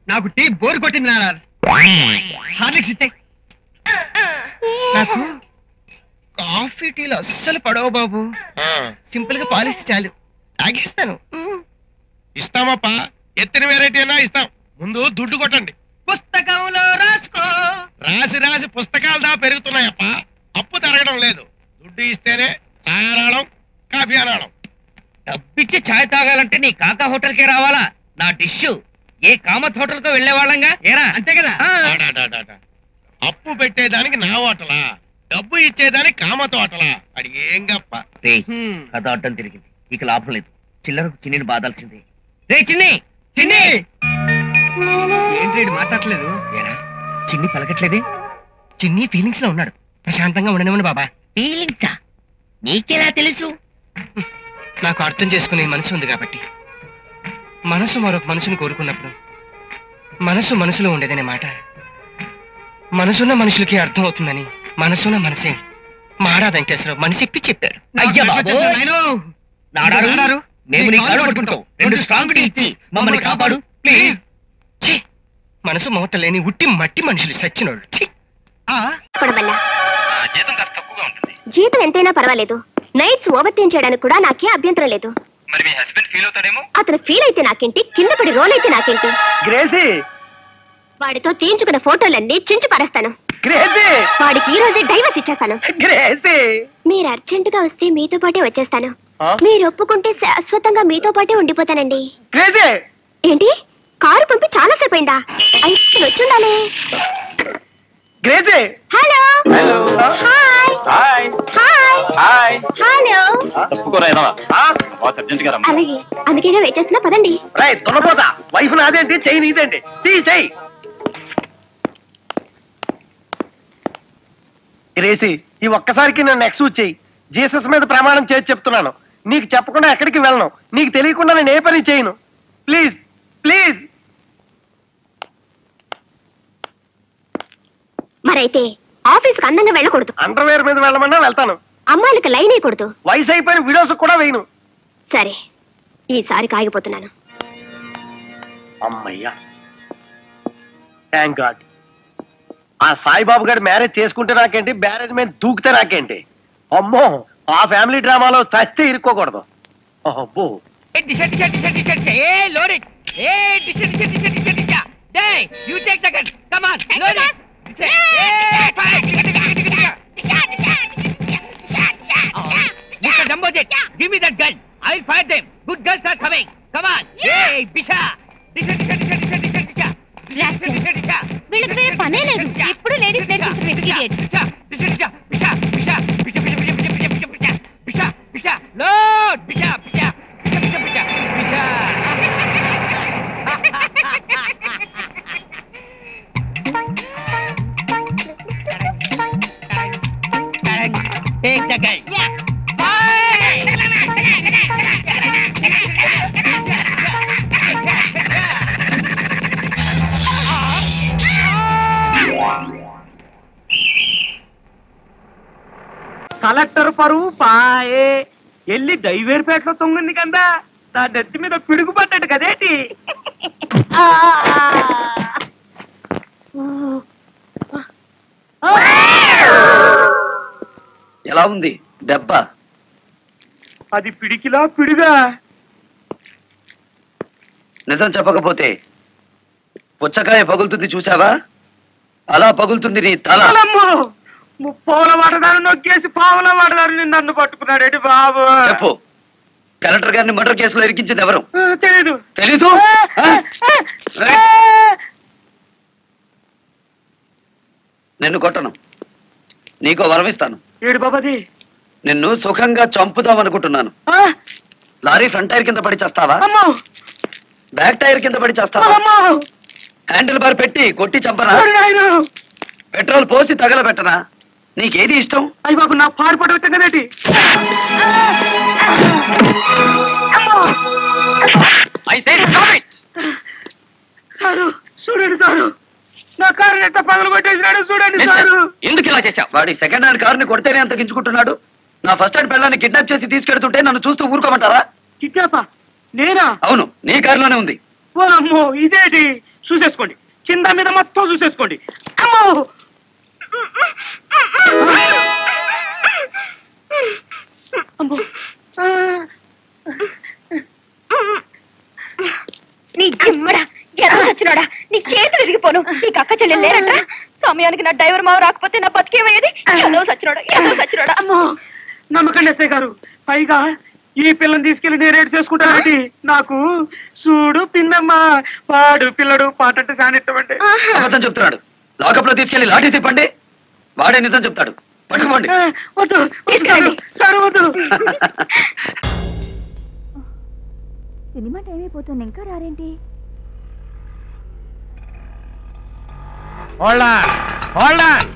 నాకు tea bore కొట్టింది నాన్న హార్లిక్స్ ఇస్తే నాకు కాఫీ టీలు అస్సలు పడవ బాబు సింపుల్ గా పాలిస్తే చాలు తాగేస్తాను ఇస్తామప్పా ఎత్తిన వెరైటీ అయినా ఇస్తాం ముందు దుడ్డు కొట్టండి పుస్తకంలో రాసుకో రాసి రాసి పుస్తకాలు దా పెరుగుతున్నాయప్ప అప్పు తరగడం లేదు దుడ్డు ఇస్తేనే చాయ్ అనాడం కాఫీ అనాడం డబ్బిచ్చి ఛాయ్ తాగాలంటే నీ కాకా హోటల్ కే రావాలా నా డిష్ ఏ కామత్ హోటల్ కో వెళ్లే వాళ్ళంగా ఏరా అంతే కదా ఆ, ఆడాడాడాడా. అప్పు పెట్టేదానికి నా ఓటలా డబ్బు ఇచ్చేదానికి కామ తోటలా అది ఏం గప్ప రేయ్, హ్మ్. కథ అడ్డం తిరిగింది ఇక లాభం లేదు చిల్లరకు చిన్నిని బాధాల్సిందే రే చిన్ని చిన్ని ఏంటి వీడు మాట్లాడట్లేదు ఏరా చిన్ని పలకట్లేదే చిన్ని ఫీలింగ్స్ లో ఉన్నాడు ప్రశాంతంగా ఉండనివ్వండి బాబా ఫీలింగ్సా నీకెలా తెలుసు నాకు అర్థం చేసుకునే మనసు ఉంది కాబట్టి మనసు మరొక మనసుని కోరుకున్నప్పుడు మనసు మనసులో ఉండేదనే మాట మనసున్న మనుషులకి అర్థం అవుతుందని మనసున్న మనసే మాడా వెంకటేశ్వరరావు మనసిప్పి చెప్పారు అయ్య బాబోయ్. నాడారు నాడారు. మేము నీ కాళ్ళు పట్టుకుంటాం రెండు స్ట్రాంగ్ టీ ఇచ్చి మమ్మల్ని కాపాడు ప్లీజ్ ఛీ! మనసు మమత లేని ఉట్టి మట్టి మనుషులు సచ్చినోళ్ళు ఛీ! ఆ పడడం వల్ల జీతం కాస్త తక్కువగా ఉంటుంది జీతం ఎంతైనా పర్వాలేదు నైట్స్ ఓవర్ టైం చేయడానికి కూడా నాకే అభ్యంతరం లేదు మరి మీ హస్బెండ్ ఫీల్ అవుతాడేమో అతను ఫీల్ అయితే నాకేంటి కింద పడి రోల్ అయితే నాకేంటి గ్రేసీ వాడితో తీయించుకున్న ఫోటోలన్నీ చించి పారేస్తాను గ్రేసీ వాడికి ఈ రోజే డైవర్స్ ఇచ్చేస్తాను గ్రేసీ మీరు అర్జెంట్ గా వస్తే మీతో పాటే వచ్చేస్తాను ఆ? మీరు ఒప్పుకుంటే శాశ్వతంగా మీతో పాటే ఉండిపోతానండి గ్రేసీ ఏంటి కారు పంపి చాలా సేపు అయిందా అయితే వచ్చుండాలి Gracie hello hello hi hi hi hi hello ఆ? అలాగే అందుకేగా వెయిట్ చేస్తున్నా పదండి రై దున్నపోతా వైఫ్ నాదేంటి చెయ్యి నీదేంటి చెయ్యి చెయ్యి గ్రేసీ ఈ ఒక్కసారికి నన్ను ఎక్స్క్యూజ్ చెయ్యి జీసస్ మీద ప్రమాణం చేసి చెప్తున్నాను నీకు చెప్పకుండా ఎక్కడికి వెళ్ళను నీకు తెలియకుండా నేను ఏ పని చేయను ప్లీజ్ ప్లీజ్ మరైతే ఆఫీస్ కి అందంగా వెళ్ళకూడదు అండర్వేర్ మీద వెళ్ళమన్నా వెళ్తాను అమ్మాయిలకు లైన్ వేయకూడదు వయసు అయిపోయిన విడోస్ కూడా వేయను సరే ఈసారి కాగిపోతున్నాను అమ్మయ్యా థ్యాంక్ గాడ్ ఆ సాయిబాబు గారు మ్యారేజ్ చేసుకుంటే నాకేంటి మ్యారేజ్ మీద దూకితే నాకేంటి అమ్మో ఆ ఫ్యామిలీ డ్రామాలో చస్తే ఇరుక్కోకూడదు అబ్బో ఏ డిష డిష డిష డిష డిష ఏ లోరీ ఏ డిష డిష డిష డిష డిష డే you take the gun come on Lori ఏ ఫైర్ డిష డిష డిష డిష mister jumbo jet give me that gun I will fire them good girls are coming come on ఏ బిషా డిష డిష డిష డిష డిష డిష డిష డిష వీళ్ళకి వేరే పనే లేదు. ఎప్పుడూ ladies నేర్పించడం idiots. Take the gun. Collector పరువు పాయే ఎల్లి దైవేరుపేటలో తొంగింది కదా నా నెత్తి మీద పిడుగు పడ్డాడు కదేటి ఎలా ఉంది దెబ్బ అది పిడికిలా పిడుగా నిజం చెప్పకపోతే పుచ్చకాయ పగులుతుంది చూసావా అలా పగులుతుంది నీ తల అమ్మో! ముప్పావుల వాడదారు నొక్కేసి పావుల వాడదారు నన్ను పట్టుకున్నాడేటి బాబు చెప్పు కలెక్టర్ గారిని మర్డర్ కేసులో ఇరికించింది ఎవరు ఆ, తెలీదు తెలీదు ఆ? రేయ్, నిన్ను కొట్టను నీకో వరం ఇస్తాను ఏడు బాబాది నిన్ను సుఖంగా చంపుదాం అనుకుంటున్నాను ఆ, లారీ ఫ్రంట్ టైర్ కింద పడి చేస్తావా అమ్మో బ్యాక్ టైర్ కింద పడి చేస్తావా అమ్మో హ్యాండిల్ బార్ పెట్టి కొట్టి చంపనా ఓరి నాయను. పెట్రోల్ పోసి తగలబెట్టనా నీకేది ఇష్టం అయ్య బాబు నా పాడు పడవచ్చం కదేటి అయితే సారు చూడండి సారు నా కారు ఎంత పగలు కొట్టేసినాడు చూడండి సారు ఎందుకు ఇలా చేశావు వాడి సెకండ్ హ్యాండ్ కారుని కొడితేనే అంత గించుకుంటున్నాడు నా ఫస్ట్ హ్యాండ్ పిల్లని కిడ్నాప్ చేసి తీసుకెడుతుంటే నన్ను చూస్తూ ఊరుకోమంటారా కిట్టాపా నేనా అవును నీ కారులోనే ఉంది ఓ అమ్మో ఇదేటి చూసేసుకోండి కింద మీద మొత్తం చూసేసుకోండి అమ్మో నీ జిమ్మడా ఎలా వచ్చినాడా నీ చేతులు విరిగిపోను నీకు అక్క చెల్లెలు లేరట్రా సమయానికి నా డ్రైవర్ మావ రాకపోతే నా బతికేమయ్యేది ఏదో సచ్చినోడా ఏదో సచ్చినోడా అమ్మో నమ్మకండి ఎస్ఐ గారు పైగా ఈ పిల్లని తీసుకెళ్లి నేను రేటు చేసుకుంటానండి నాకు చూడు పిన్నమ్మ వాడు పిల్లడు పాట అంటే సానిట్టమంటే అబద్ధం చెప్తున్నాడు లాకప్ లో తీసుకెళ్లి లాఠీ తిప్పండి వాడే నిజం చెప్తాడు పట్టుకోండి వద్దు తీసుకెళ్ళండి. సార్ వద్దు సినిమా టైం అయిపోతుంది ఇంకా రారేంటి hold on hold on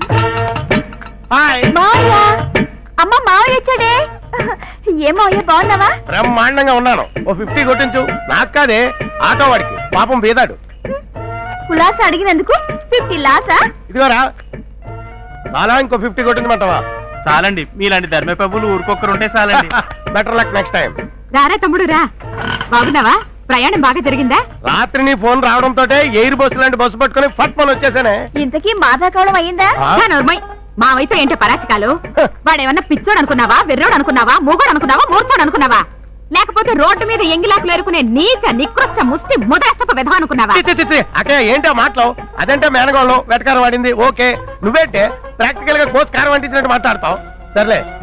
hi మావయ్య అమ్మ మావయ్య వచ్చాడే ఏమో అయ్యా బాగున్నావా బ్రహ్మాండంగా ఉన్నాను ఓ ఫిఫ్టీ కొట్టించు నాకు కాదే ఆటో వాడికి పాపం బీదాడు కులాస అడిగినందుకు ఫిఫ్టీ లాసా ఇదిగోరా చాలా ఇంకో ఫిఫ్టీ కొట్టించమంటావా చాలండి మీలాంటి ధర్మ ప్రభులు ఊరికొక్కరు ఉంటే చాలండి బెటర్ లక్ నెక్స్ట్ టైం రారా తమ్ముడు రా బాగున్నావా ప్రయాణం బాగా జరిగిందా రాత్రి నీ ఫోన్ రావడంతో ఎయిర్ బస్సు లాంటి బస్సు పట్టుకుని ఫట్ ఫోన్ వచ్చేసానే ఇంతకీ మాధా కావడం అయ్యిందా ఆ? నోర్మయ్ మావైతే ఏంటో పరాచకాలు వాడేమన్నా పిచ్చోడు అనుకున్నావా వెర్రోడు అనుకున్నావా మూగోడు అనుకున్నావా మూర్చోడు అనుకున్నావా లేకపోతే రోడ్డు మీద ఎంగిలాకులు ఎరుకునే నీచ నికృష్ట ముష్టి ముదరస్తపు విధం అనుకున్నావా చి, చి, చి, చి. అక్కడ ఏంటో మాటలు అదంటే మేనగోళం వెటకారం వాడింది ఓకే నువ్వేంటే ప్రాక్టికల్ గా కోచ్ కారం అంటించినట్టు మాట్లాడతావు సర్లే